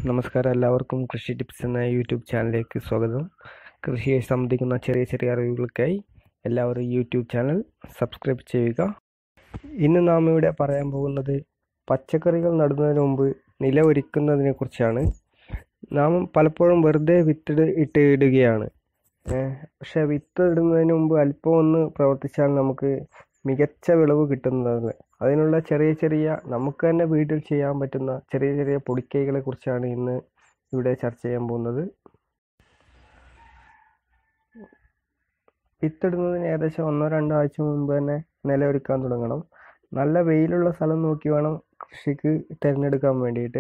നമസ്കാരം എല്ലാവർക്കും കൃഷി ടിപ്സ് എന്ന യൂട്യൂബ് ചാനലിലേക്ക് സ്വാഗതം കൃഷിയെ സംബന്ധിക്കുന്ന ചെറിയ ചെറിയ അറിവുകൾക്കായി എല്ലാവരും യൂട്യൂബ് ചാനൽ സബ്സ്ക്രൈബ് ചെയ്യുക ഇന്ന് നാം ഇവിടെ പറയാൻ പോകുന്നത് പച്ചക്കറികൾ നടുന്നതിന് മുമ്പ് നില ഒരുക്കുന്നതിനെ കുറിച്ചാണ് നാം പലപ്പോഴും വെറുതെ വിത്ത് ഇട്ട് ഇടുകയാണ് ഏഹ് പക്ഷേ വിത്ത് ഇടുന്നതിന് മുമ്പ് അല്പം ഒന്ന് പ്രവർത്തിച്ചാൽ നമുക്ക് മികച്ച വിളവ് കിട്ടുന്നതാണ് അതിനുള്ള ചെറിയ ചെറിയ നമുക്ക് തന്നെ വീട്ടിൽ ചെയ്യാൻ പറ്റുന്ന ചെറിയ ചെറിയ പൊടിക്കൈകളെ കുറിച്ചാണ് ഇന്ന് ഇവിടെ ചർച്ച ചെയ്യാൻ പോകുന്നത് വിത്തിടുന്നതിന് ഏകദേശം ഒന്നോ രണ്ടോ ആഴ്ച മുമ്പ് തന്നെ നിലയൊരുക്കാൻ തുടങ്ങണം നല്ല വെയിലുള്ള സ്ഥലം നോക്കി വേണം കൃഷിക്ക് തിരഞ്ഞെടുക്കാൻ വേണ്ടിയിട്ട്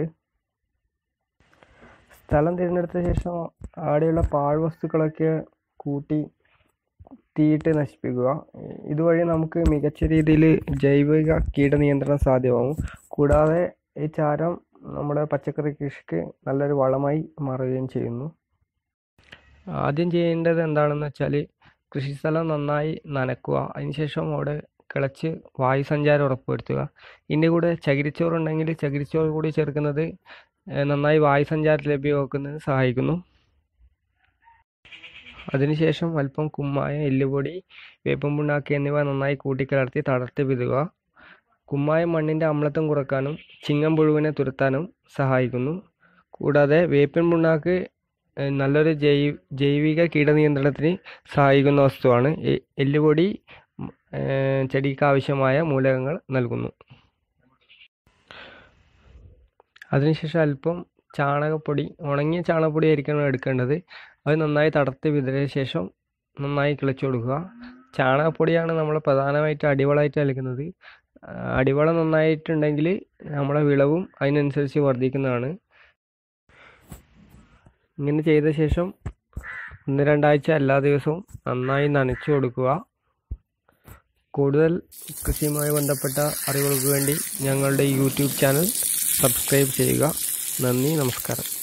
സ്ഥലം തിരഞ്ഞെടുത്ത ശേഷം ആടെയുള്ള പാഴ്വസ്തുക്കളൊക്കെ കൂട്ടി തീയിട്ട് നശിപ്പിക്കുക ഇതുവഴി നമുക്ക് മികച്ച രീതിയിൽ ജൈവിക കീടനിയന്ത്രണം സാധ്യമാവും കൂടാതെ ഈ ചാരം നമ്മുടെ പച്ചക്കറി കൃഷിക്ക് നല്ലൊരു വളമായി മാറുകയും ചെയ്യുന്നു ആദ്യം ചെയ്യേണ്ടത് എന്താണെന്ന് വെച്ചാൽ കൃഷിസ്ഥലം നന്നായി നനക്കുക അതിനുശേഷം അവിടെ കിളച്ച് വായു സഞ്ചാരം ഉറപ്പുവരുത്തുക ഇതിൻ്റെ കൂടെ ചകിരിച്ചോറുണ്ടെങ്കിൽ ചകിരിച്ചോറ് കൂടി ചേർക്കുന്നത് നന്നായി വായു സഞ്ചാരം ലഭ്യമാക്കുന്നതിന് സഹായിക്കുന്നു അതിനുശേഷം അല്പം കുമ്മായം എല്ലുപൊടി വേപ്പൻ പുണ്ണാക്ക് എന്നിവ നന്നായി കൂട്ടിക്കലർത്തി തളർത്തി വിതുക കുമ്മായം മണ്ണിൻ്റെ അമ്ലത്വം കുറക്കാനും ചിങ്ങം പുഴുവിനെ തുരത്താനും സഹായിക്കുന്നു കൂടാതെ വേപ്പിൻ പുണ്ണാക്ക് നല്ലൊരു ജൈ ജൈവിക കീടനിയന്ത്രണത്തിന് സഹായിക്കുന്ന വസ്തുവാണ് എല്ലുപൊടി ചെടിക്ക് ആവശ്യമായ മൂലകങ്ങൾ നൽകുന്നു അതിനുശേഷം അല്പം ചാണകപ്പൊടി ഉണങ്ങിയ ചാണകപ്പൊടി ആയിരിക്കണം എടുക്കേണ്ടത് അത് നന്നായി തടർത്തി വിതറിയ ശേഷം നന്നായി കിളച്ചു കൊടുക്കുക ചാണകപ്പൊടിയാണ് നമ്മൾ പ്രധാനമായിട്ട് അടിവളമായിട്ട് നൽകുന്നത് അടിവളം നന്നായിട്ടുണ്ടെങ്കിൽ നമ്മളെ വിളവും അതിനനുസരിച്ച് വർദ്ധിക്കുന്നതാണ് ഇങ്ങനെ ചെയ്ത ശേഷം ഒന്ന് രണ്ടാഴ്ച എല്ലാ ദിവസവും നന്നായി നനച്ചു കൊടുക്കുക കൂടുതൽ കൃഷിയുമായി ബന്ധപ്പെട്ട അറിവുകൾക്ക് വേണ്ടി ഞങ്ങളുടെ യൂട്യൂബ് ചാനൽ സബ്സ്ക്രൈബ് ചെയ്യുക നന്ദി നമസ്കാരം